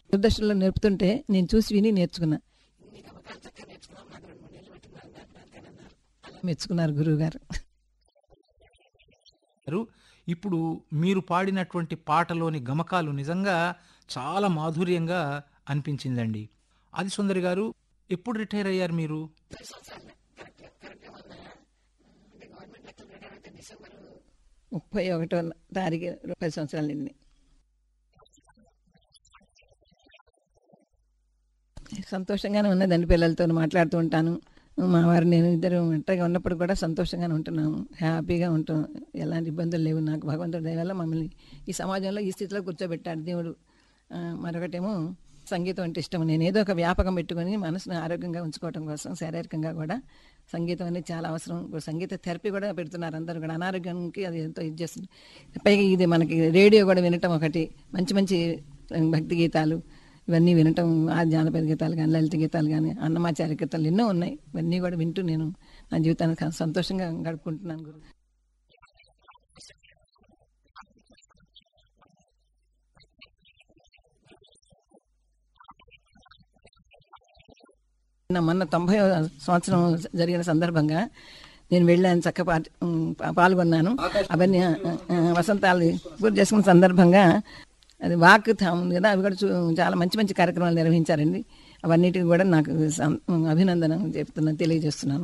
దూరదర్శన్లో నేర్పుతుంటే నేను చూసి విని నేర్చుకున్నా మెచ్చుకున్నారు గురువు గారు గారు, ఇప్పుడు మీరు పాడినటువంటి పాటలోని గమకాలు నిజంగా చాలా మాధుర్యంగా అనిపించిందండి ఆది సుందరి గారు ఎప్పుడు రిటైర్ అయ్యారు మీరు ముప్పై ఒకటో తారీఖు పది సంవత్సరాలు నిండి సంతోషంగానే ఉన్నదండి పిల్లలతో మాట్లాడుతూ ఉంటాను మా వారు నేను ఇద్దరు ఒంటరిగా ఉన్నప్పుడు కూడా సంతోషంగానే ఉంటున్నాము హ్యాపీగా ఉంటాం ఎలాంటి ఇబ్బందులు లేవు నాకు భగవంతుడి దయ వల్ల మమ్మల్ని ఈ సమాజంలో ఈ స్థితిలో కూర్చోబెట్టాడు దేవుడు ఆ, మరొకటేమో సంగీతం అంటే ఇష్టం నేను ఏదో ఒక వ్యాపకం పెట్టుకొని మనసును ఆరోగ్యంగా ఉంచుకోవడం కోసం శారీరకంగా కూడా సంగీతం అనేది చాలా అవసరం ఇప్పుడు సంగీత థెరపీ కూడా పెడుతున్నారు అందరూ కూడా అనారోగ్యానికి అది ఎంతో ఇది చేస్తుంది పైగా ఇది మనకి రేడియో కూడా వినటం ఒకటి మంచి మంచి భక్తి గీతాలు ఇవన్నీ వినటం ఆ జానపద గీతాలు కానీ లలిత గీతాలు కానీ అన్నమాచార్య గీతాలు ఎన్నో ఉన్నాయి ఇవన్నీ కూడా వింటూ నేను నా జీవితాన్ని కా- సంతోషంగా గడుపుకుంటున్నాను గురు నా మొన్న తొంభై సంవత్సరం జరిగిన సందర్భంగా నేను వెళ్ళాను చక్క పాట- ఉమ్, పా- పాల్గొన్నాను అవన్నీ ఆ, ఆ, వసంతాలు పూర్తి చేసుకున్న సందర్భంగా అది వాక్ థామ్ ఉంది కదా అవి కూడా చూ- చాలా మంచి మంచి కార్యక్రమాలు నిర్వహించారండి అవన్నిటికి కూడా నాకు సం- అభినందన చెప్తున్నాను తెలియజేస్తున్నాను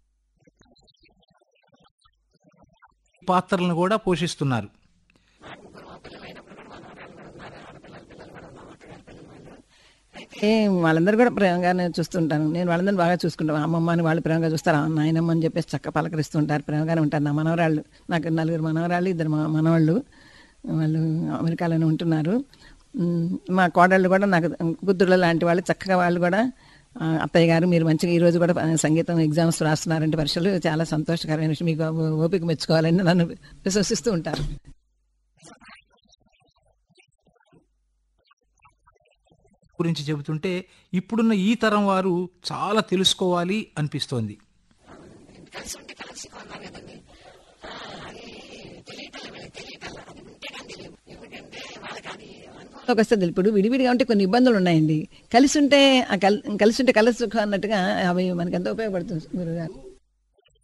పాత్రలను కూడా పోషిస్తున్నారు ఏ వాళ్ళందరూ కూడా ప్రేమగానే చూస్తుంటాను నేను వాళ్ళందరినీ బాగా చూసుకుంటాను అమ్మమ్మని వాళ్ళు ప్రేమగా చూస్తారు ఆ నాయనమ్మ అని చెప్పేసి చక్క పలకరిస్తుంటారు ప్రేమగానే ఉంటారు నా మనవరాళ్ళు నాకు నలుగురు మనవరాళ్ళు ఇద్దరు మా మనవాళ్ళు వాళ్ళు అమెరికాలోనే ఉంటున్నారు ఉమ్, మా కోడళ్ళు కూడా నాకు కూతుర్ల లాంటి వాళ్ళు చక్కగా వాళ్ళు కూడా ఆ, అత్తయ్య గారు మీరు మంచిగా ఈ రోజు కూడా సంగీతం ఎగ్జామ్స్ రాస్తున్నారంటే పరీక్షలు చాలా సంతోషకరమైన విషయం మీకు ఓపిక మెచ్చుకోవాలని నన్ను విశ్వసిస్తూ ఉంటారు గురించి చెబుతుంటే ఇప్పుడున్న ఈ తరం వారు చాలా తెలుసుకోవాలి అనిపిస్తోంది ఒక వస్తుంది ఇప్పుడు విడివిడిగా ఉంటే కొన్ని ఇబ్బందులు ఉన్నాయండి కలిసి ఉంటే ఆ కల్ కలిసి ఉంటే కలసి సుఖం అన్నట్టుగా అవి మనకి ఎంతో ఉపయోగపడుతుంది గురుగారు